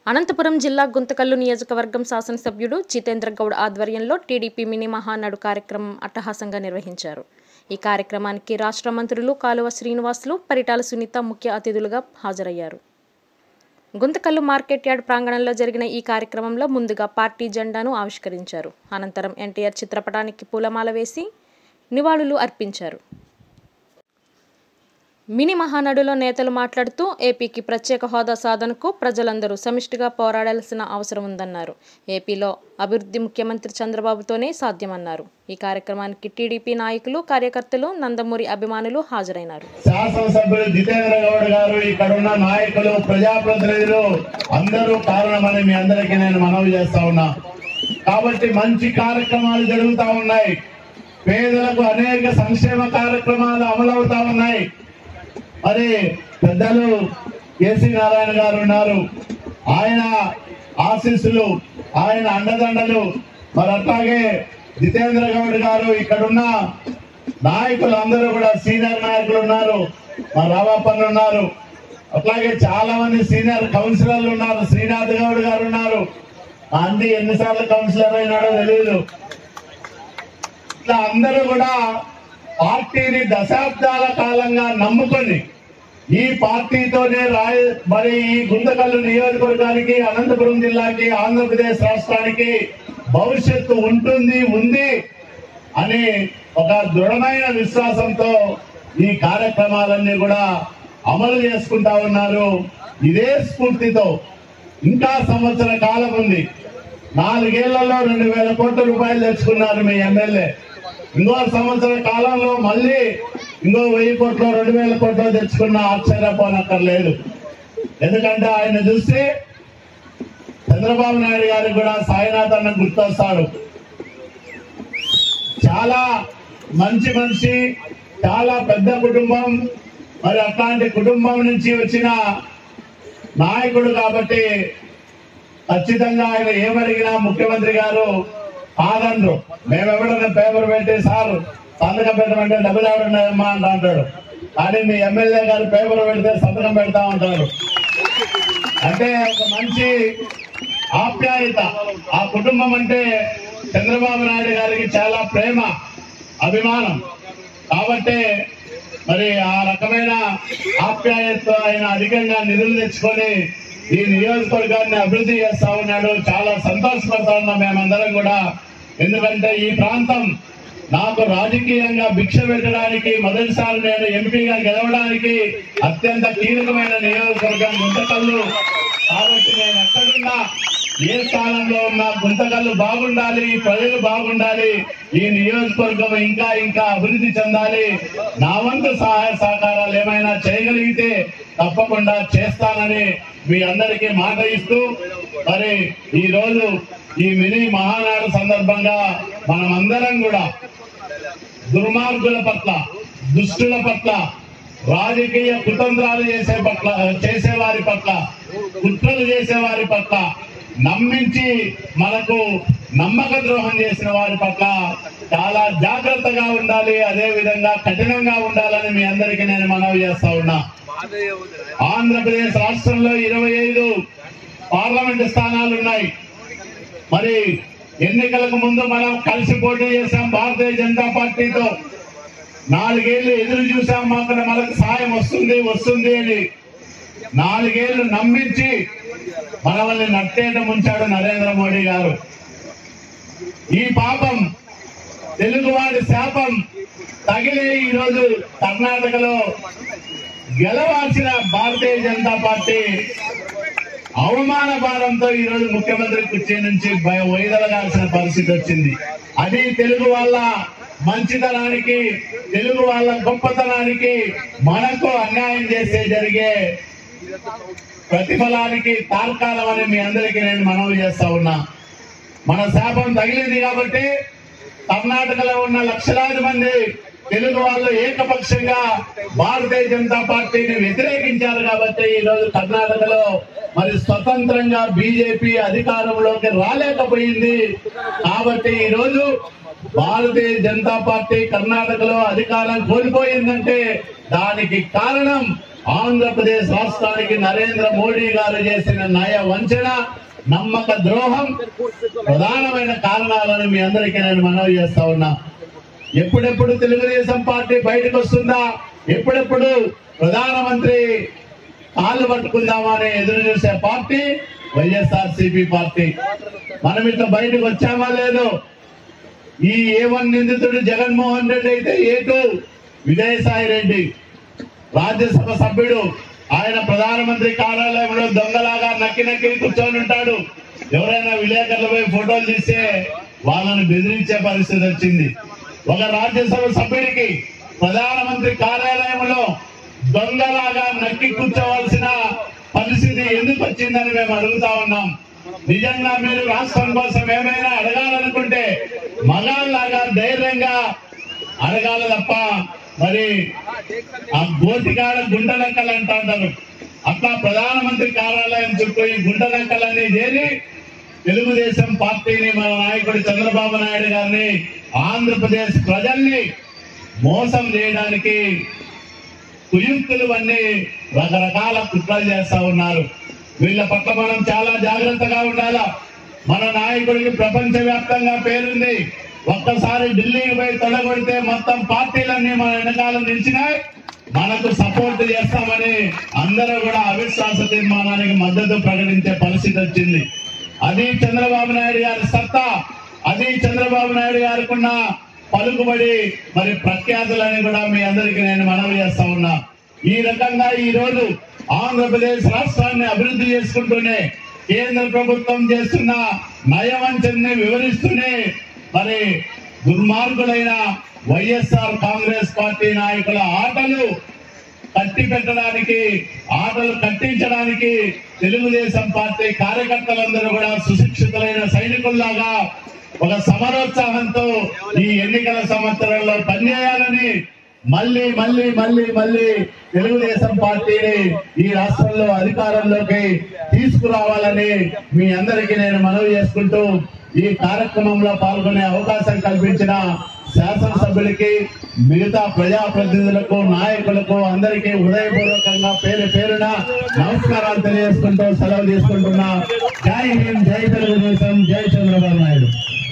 అనంతపురం జిల్లా గుంతకల్లు నియోజకవర్గం శాసనసభ్యుడు జితేంద్ర గౌడ్ ఆధ్వర్యంలో టీడీపీ మినీ మహానాడు కార్యక్రమం అట్టహాసంగా నిర్వహించారు ఈ కార్యక్రమానికి రాష్ట్ర మంత్రులు కాలువ శ్రీనివాసులు పరిటాల సునీత ముఖ్య అతిథులుగా హాజరయ్యారు గుంతకల్లు మార్కెట్ యార్డ్ ప్రాంగణంలో జరిగిన ఈ కార్యక్రమంలో ముందుగా పార్టీ జెండాను ఆవిష్కరించారు అనంతరం ఎన్టీఆర్ చిత్రపటానికి పూలమాల వేసి నివాళులు అర్పించారు మినీ మహానాడులో నేతలు మాట్లాడుతూ ఏపీకి ప్రత్యేక హోదా సాధనకు ప్రజలందరూ సమిష్టిగా పోరాడాల్సిన అవసరం ఉందన్నారు ఏపీలో అభివృద్ధి ముఖ్యమంత్రి చంద్రబాబుతోనే సాధ్యమన్నారు ఈ కార్యక్రమానికి టీడీపీ నాయకులు కార్యకర్తలు నందమూరి అభిమానులు హాజరైనారు శాసనసభ్యులు జితేంద్ర గౌడ్ గారు ఇక్కడ ఉన్న నాయకులు ప్రజాప్రతినిధులు అందరూ కారణమని మీ అందరికీ నేను మనవి చేస్తా ఉన్నా కాబట్టి మంచి కార్యక్రమాలు జరుగుతా ఉన్నాయి పేదలకు అనేక సంక్షేమ కార్యక్రమాలు అమలవుతా ఉన్నాయి మరి పెద్దలు కేసీ నారాయణ గారు ఉన్నారు ఆయన ఆశీస్సులు ఆయన అండదండలు మరి అట్లాగే జితేంద్ర గౌడ్ గారు ఇక్కడున్న నాయకులు అందరూ కూడా సీనియర్ నాయకులు ఉన్నారు మా రామాపన్న ఉన్నారు అట్లాగే చాలా మంది సీనియర్ కౌన్సిలర్లు ఉన్నారు శ్రీనాథ్ గౌడ్ గారు ఉన్నారు ఆ అంది ఎన్నిసార్లు కౌన్సిలర్ అయినాడో తెలియదు ఇట్లా అందరూ కూడా పార్టీని దశాబ్దాల కాలంగా నమ్ముకొని ఈ పార్టీతోనే రాయ మరి ఈ గుంతకల్లు నియోజకవర్గానికి అనంతపురం జిల్లాకి ఆంధ్రప్రదేశ్ రాష్ట్రానికి భవిష్యత్తు ఉంటుంది ఉంది అని ఒక దృఢమైన విశ్వాసంతో ఈ కార్యక్రమాలన్నీ కూడా అమలు చేసుకుంటా ఉన్నారు ఇదే స్ఫూర్తితో ఇంకా సంవత్సర కాలం ఉంది నాలుగేళ్లలో రెండు వేల కోట్ల రూపాయలు తెచ్చుకున్నారు మీ ఎమ్మెల్యే ఇంకో సంవత్సర కాలంలో మళ్ళీ ఇంకో వెయ్యి కోట్లు రెండు వేల కోట్లు తెచ్చుకున్న ఆశ్చర్యపోనక్కర్లేదు ఎందుకంటే ఆయన చూస్తే చంద్రబాబు నాయుడు గారికి కూడా సాయినాథ్ అన్న గుర్తొస్తాడు చాలా మంచి మనిషి చాలా పెద్ద కుటుంబం మరి అట్లాంటి కుటుంబం నుంచి వచ్చిన నాయకుడు కాబట్టి ఖచ్చితంగా ఆయన ఏమడిగినా ముఖ్యమంత్రి గారు కాదనరు మేము ఎవడన్నా పేపర్ పెట్టి సార్ సంతకం పెట్టమంటే డబ్బులు ఎవడున్నాయమ్మా అంటా అంటాడు కానీ మీ ఎమ్మెల్యే గారు పేపర్ పెడితే సంతకం పెడతా ఉంటారు అంటే ఒక మంచి ఆప్యాయత ఆ కుటుంబం అంటే చంద్రబాబు నాయుడు గారికి చాలా ప్రేమ అభిమానం కాబట్టి మరి ఆ రకమైన ఆప్యాయత ఆయన అధికంగా నిధులు తెచ్చుకొని ఈ నియోజకవర్గాన్ని అభివృద్ధి చేస్తా ఉన్నాడు చాలా సంతోషపడతా ఉన్నాం మేమందరం కూడా ఎందుకంటే ఈ ప్రాంతం నాకు రాజకీయంగా భిక్ష పెట్టడానికి మొదటిసారి నేను ఎంపీగా గెలవడానికి అత్యంత కీలకమైన నియోజకవర్గం గుంతకల్లు కాబట్టి నేను ఎక్కడున్నా ఏ స్థానంలో ఉన్నా గుంతకల్లు బాగుండాలి ప్రజలు బాగుండాలి ఈ నియోజకవర్గం ఇంకా ఇంకా అభివృద్ధి చెందాలి నా వంతు సహాయ సహకారాలు ఏమైనా చేయగలిగితే తప్పకుండా చేస్తానని మీ అందరికీ మాట ఇస్తూ మరి ఈ రోజు ఈ మినీ మహానాడు సందర్భంగా మనమందరం కూడా దుర్మార్గుల పట్ల దుష్టుల పట్ల రాజకీయ కుతంత్రాలు చేసే పట్ల చేసే వారి పట్ల కుట్రలు చేసే వారి పట్ల నమ్మించి మనకు నమ్మక ద్రోహం చేసిన వారి పట్ల చాలా జాగ్రత్తగా ఉండాలి అదే విధంగా కఠినంగా ఉండాలని మీ అందరికీ నేను మనవి చేస్తా ఉన్నా ఆంధ్రప్రదేశ్ రాష్ట్రంలో ఇరవై ఐదు పార్లమెంట్ స్థానాలు ఉన్నాయి మరి ఎన్నికలకు ముందు మనం కలిసి పోటీ చేశాం భారతీయ జనతా పార్టీతో నాలుగేళ్లు ఎదురు చూసాం మాకు మనకు సాయం వస్తుంది వస్తుంది అని నాలుగేళ్లు నమ్మించి మనల్ని నట్టేట ముంచాడు నరేంద్ర మోడీ గారు ఈ పాపం తెలుగువాడి శాపం తగిలే ఈరోజు కర్ణాటకలో గెలవాల్సిన భారతీయ జనతా పార్టీ అవమాన భారంతో ఈ రోజు ముఖ్యమంత్రి కుర్చీ నుంచి భయ- వైదొలగాల్సిన పరిస్థితి వచ్చింది అది తెలుగు వాళ్ళ మంచితనానికి తెలుగు వాళ్ళ గొప్పతనానికి మనకు అన్యాయం చేసే జరిగే ప్రతిఫలానికి తార్కాలం అని మీ అందరికీ నేను మనవి చేస్తా ఉన్నా మన శాపం తగిలింది కాబట్టి కర్ణాటకలో ఉన్న లక్షలాది మంది తెలుగు వాళ్ళు ఏకపక్షంగా భారతీయ జనతా పార్టీని వ్యతిరేకించారు కాబట్టి ఈ రోజు కర్ణాటకలో మరి స్వతంత్రంగా బీజేపీ అధికారంలోకి రాలేకపోయింది కాబట్టి ఈ రోజు భారతీయ జనతా పార్టీ కర్ణాటకలో అధికారం కోల్పోయిందంటే దానికి కారణం ఆంధ్రప్రదేశ్ రాష్ట్రానికి నరేంద్ర మోడీ గారు చేసిన నయ వంచన నమ్మక ద్రోహం ప్రధానమైన కారణాలను మీ అందరికీ నేను మనవి చేస్తా ఉన్నా ఎప్పుడెప్పుడు తెలుగుదేశం పార్టీ బయటకు వస్తుందా ఎప్పుడెప్పుడు ప్రధానమంత్రి కాళ్ళు పట్టుకుందామని ఎదురు చూసే పార్టీ వైఎస్ఆర్ సిపి పార్టీ మనం ఇట్లా బయటకు వచ్చామా లేదు ఈ ఏ వన్ నిందితుడు జగన్మోహన్ రెడ్డి అయితే ఏ టూ విజయసాయి రెడ్డి రాజ్యసభ సభ్యుడు ఆయన ప్రధానమంత్రి కార్యాలయంలో దొంగలాగా నక్కి నక్కి కూర్చొని ఉంటాడు ఎవరైనా విలేకరులపై ఫోటోలు తీస్తే వాళ్ళని బెదిరించే పరిస్థితి వచ్చింది ఒక రాజ్యసభ సభ్యుడికి ప్రధానమంత్రి కార్యాలయంలో దొంగలాగా నక్కి కూర్చోవలసిన పరిస్థితి ఎందుకు వచ్చిందని మేము అడుగుతా ఉన్నాం నిజంగా మీరు రాష్ట్రం కోసం ఏమైనా అడగాలనుకుంటే మగాళ్ళలాగా ధైర్యంగా అడగాల తప్ప మరి ఆ గోటికాడ గుండెలెక్కలు అంటారు అట్లా ప్రధానమంత్రి కార్యాలయం చుట్టూ ఈ గుండెలెక్కలన్నీ చేరి తెలుగుదేశం పార్టీని మన నాయకుడు చంద్రబాబు నాయుడు గారిని ఆంధ్రప్రదేశ్ ప్రజల్ని మోసం చేయడానికి కుయుక్తులు అన్ని రకరకాల కుట్రలు చేస్తా ఉన్నారు వీళ్ళ పట్ల మనం చాలా జాగ్రత్తగా ఉండాలా మన నాయకుడికి ప్రపంచ వ్యాప్తంగా పేరుంది ఒక్కసారి ఢిల్లీకి పోయి తొలగొడితే మొత్తం పార్టీలన్నీ మన వెనకాల నిలిచినాయి మనకు సపోర్ట్ చేస్తామని అందరూ కూడా అవిశ్వాస తీర్మానానికి మద్దతు ప్రకటించే పరిస్థితి వచ్చింది అది చంద్రబాబు నాయుడు గారి సత్తా అది చంద్రబాబు నాయుడు గారికి ఉన్న పలుకుబడి మరి ప్రఖ్యాతులని కూడా మీ అందరికీ నేను మనవి చేస్తా ఉన్నా ఈ రకంగా ఈ రోజు ఆంధ్రప్రదేశ్ రాష్ట్రాన్ని అభివృద్ధి చేసుకుంటూనే కేంద్ర ప్రభుత్వం చేస్తున్న నయవంచన్ని వివరిస్తూనే మరి దుర్మార్గులైన వైఎస్ఆర్ కాంగ్రెస్ పార్టీ నాయకుల ఆటలు కట్టి పెట్టడానికి ఆటలు కట్టించడానికి తెలుగుదేశం పార్టీ కార్యకర్తలందరూ కూడా సుశిక్షితులైన సైనికుల్లాగా ఒక సమరోత్సాహంతో ఈ ఎన్నికల సంవత్సరంలో పనిచేయాలని మళ్ళీ మళ్ళీ మళ్ళీ మళ్ళీ తెలుగుదేశం పార్టీని ఈ రాష్ట్రంలో అధికారంలోకి తీసుకురావాలని మీ అందరికీ నేను మనవి చేసుకుంటూ ఈ కార్యక్రమంలో పాల్గొనే అవకాశం కల్పించిన శాసనసభ్యులకి మిగతా ప్రజాప్రతినిధులకు నాయకులకు అందరికీ హృదయపూర్వకంగా పేరు పేరున నమస్కారాలు తెలియజేసుకుంటూ సెలవు తీసుకుంటున్నా జై హింద్ జై తెలుగుదేశం జై చంద్రబాబు నాయుడు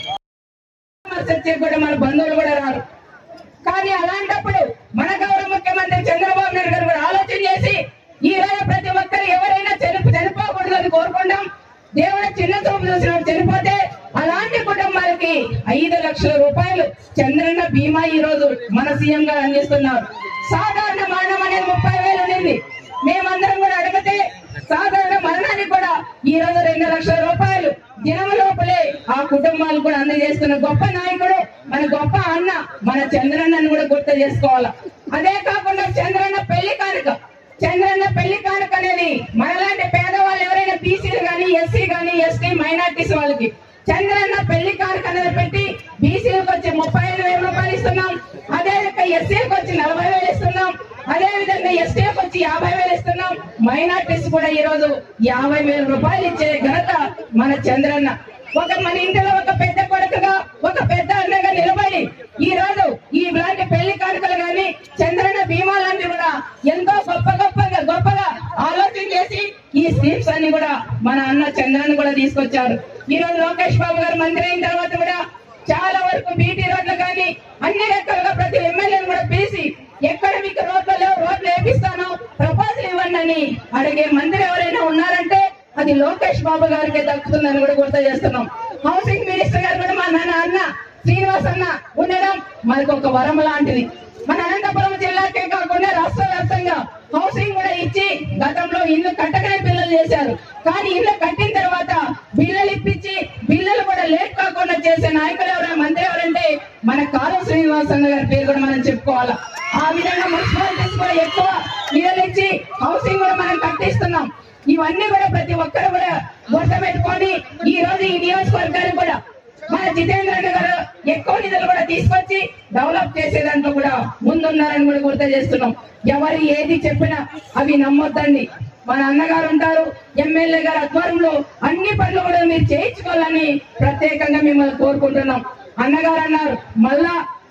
చర్చకు కూడా మన బంధువులు కూడా రారు కానీ అలాంటప్పుడు మన గౌరవ ముఖ్యమంత్రి చంద్రబాబు నాయుడు గారు కూడా ఆలోచన చేసి ఈ రోజు ప్రతి ఒక్కరు ఎవరైనా చనిపో చనిపోకూడదు అని కోరుకుంటాం దేవుడు చిన్న చూపు చూసినప్పుడు చనిపోతే అలాంటి కుటుంబాలకి ఐదు లక్షల రూపాయలు చంద్రన్న బీమా ఈ రోజు మన సీఎం గారు అందిస్తున్నారు సాధారణ మరణం అనేది ముప్పై వేలు ఉండింది మేమందరం కూడా అడిగితే సాధారణ మరణానికి కూడా ఈ రోజు రెండు లక్షల రూపాయలు దినం లోపలే ఆ కుటుంబాలు కూడా అందజేస్తున్న గొప్ప నాయకుడు మన గొప్ప అన్న మన చంద్రన్నను కూడా గుర్తు చేసుకోవాలి అదే కాకుండా చంద్రన్న పెళ్లి కానుక చంద్రన్న పెళ్లి కానుక అనేది మనలాంటి పేదవాళ్ళు ఎవరైనా బీసీలు గాని ఎస్సీ గాని ఎస్టీ మైనార్టీస్ వాళ్ళకి చంద్రన్న పెళ్లి కానుక అనేది పెట్టి బీసీలకు వచ్చి ముప్పై ఐదు వేల రూపాయలు ఇస్తున్నాం అదే విధంగా ఎస్సీలకు వచ్చి నలభై వేలు ఇస్తున్నాం అదే విధంగా ఎస్టీకి వచ్చి యాభై వేలు ఇస్తున్నాం మైనార్టీస్ కూడా ఈ రోజు యాభై వేల రూపాయలు ఇచ్చే ఘనత మన చంద్రన్న ఒక మన ఇంటిలో ఒక పెద్ద కొడుకుగా ఒక పెద్ద అన్నగా నిలబడి ఈ రోజు ఈ ఇలాంటి పెళ్లి కానుకలు గాని చంద్రన్న బీమా లాంటివి కూడా ఎంతో గొప్ప గొప్పగా గొప్పగా ఆలోచన చేసి ఈ స్కీమ్స్ అన్ని కూడా మన అన్న చంద్రన్న కూడా తీసుకొచ్చారు ఈ రోజు లోకేష్ బాబు గారు మంత్రి అయిన తర్వాత కూడా చాలా వరకు బీటీ రోడ్లు కానీ అన్ని రకాలుగా ప్రతి ఎమ్మెల్యేలు కూడా పిలిచి ఎక్కడ మీకు రోడ్లు లేవు రోడ్లు వేపిస్తాను ప్రపోజల్ ఇవ్వండి అని అడిగే మంత్రి ఎవరైనా ఉన్నారంటే అది లోకేష్ బాబు గారికి దక్కుతుందని కూడా గుర్తు చేస్తున్నాం హౌసింగ్ మినిస్టర్ గారు కూడా మా నాన్న అన్న శ్రీనివాస్ అన్న ఉండడం మనకు ఒక వరం లాంటిది మన అనంతపురం జిల్లాకే కాకుండా రాష్ట్ర వ్యాప్తంగా హౌసింగ్ కూడా ఇచ్చి గతంలో ఇల్లు కట్టకనే పిల్లలు చేశారు కానీ ఇల్లు కట్టిన తర్వాత బిల్లులు ఇప్పించి బిల్లులు కూడా లేట్ కాకుండా చేసే నాయకులు ఎవరైనా మంత్రి ఎవరంటే మన కారం శ్రీనివాస్ అన్న గారి పేరు కూడా మనం చెప్పుకోవాలా ఆ విధంగా మున్సిపాలిటీస్ కూడా ఎక్కువ నిధులు ఇచ్చి హౌసింగ్ కూడా మనం కట్టిస్తున్నాం ఇవన్నీ కూడా ప్రతి ఒక్కరు కూడా గుర్తు పెట్టుకొని ఈ రోజు ఈ నియోజకవర్గాన్ని కూడా మన జితేంద్ర రెడ్డి గారు ఎక్కువ నిధులు కూడా తీసుకొచ్చి డెవలప్ చేసే దాంట్లో కూడా ముందున్నారని కూడా గుర్తు చేస్తున్నాం ఎవరు ఏది చెప్పినా అవి నమ్మొద్దండి మన అన్నగారు ఉంటారు ఎమ్మెల్యే గారు ఆధ్వర్యంలో అన్ని పనులు కూడా మీరు చేయించుకోవాలని ప్రత్యేకంగా మిమ్మల్ని కోరుకుంటున్నాం అన్నగారు అన్నారు మళ్ళా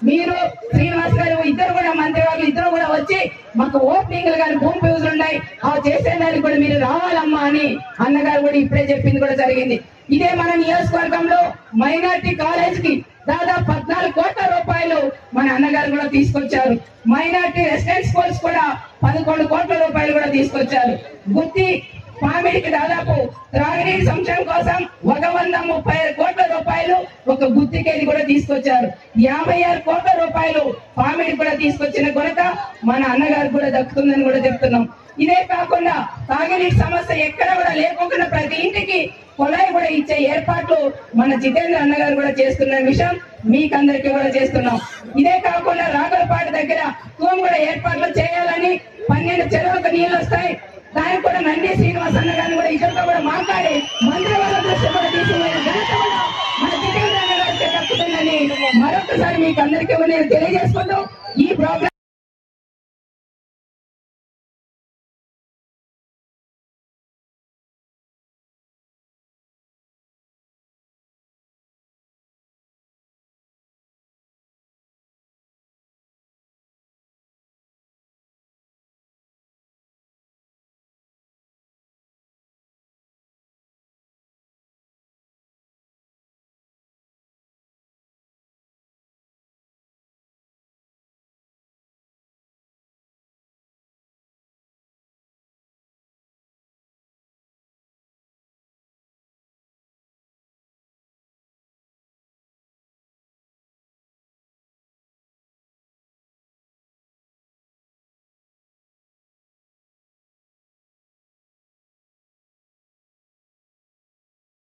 మీరు శ్రీనివాస్ గారు ఇద్దరు కూడా మంత్రి వాళ్ళు ఇద్దరు కూడా వచ్చి మాకు ఓపెనింగ్ కానీ భూమి పూజలు ఉన్నాయి ఆ చేసేదానికి కూడా మీరు రావాలమ్మా అని అన్నగారు కూడా ఇప్పుడే చెప్పింది కూడా జరిగింది ఇదే మన నియోజకవర్గంలో మైనార్టీ కాలేజ్ కి దాదాపు పద్నాలుగు కోట్ల రూపాయలు మన అన్నగారు కూడా తీసుకొచ్చారు మైనార్టీ రెసిడెంట్ స్కూల్స్ కూడా పదకొండు కోట్ల రూపాయలు కూడా తీసుకొచ్చారు గుత్తి పామిడికి దాదాపు త్రాగునీటి సంక్షేమం కోసం ఒక వంద ముప్పై ఆరు కోట్ల రూపాయలు ఒక గుత్తికేది కూడా తీసుకొచ్చారు యాభై ఆరు కోట్ల రూపాయలు పామిడి కూడా తీసుకొచ్చిన కొరత మన అన్నగారు కూడా దక్కుతుందని కూడా చెప్తున్నాం ఇదే కాకుండా తాగునీటి సమస్య ఎక్కడ కూడా లేకుండా ప్రతి ఇంటికి కుళాయి కూడా ఇచ్చే ఏర్పాట్లు మన జితేంద్ర అన్నగారు కూడా చేస్తున్న విషయం మీకందరికీ కూడా చేస్తున్నాం ఇదే కాకుండా రాగులపాటి దగ్గర తూము కూడా ఏర్పాట్లు చేయాలని పన్నెండు చెరువులకు నీళ్లు వస్తాయి దానికి కూడా నంది శ్రీనివాస్ అన్న గారిని కూడా ఇద్దరితో కూడా మాట్లాడి మంత్రి వాళ్ళ దృష్టి కూడా తీసుకునే ఘనత కూడా మన జితేంద్ర అన్న గారికి దక్కుతుందని మరొకసారి మీకు అందరికీ కూడా నేను తెలియజేసుకుంటూ ఈ ప్రోగ్రామ్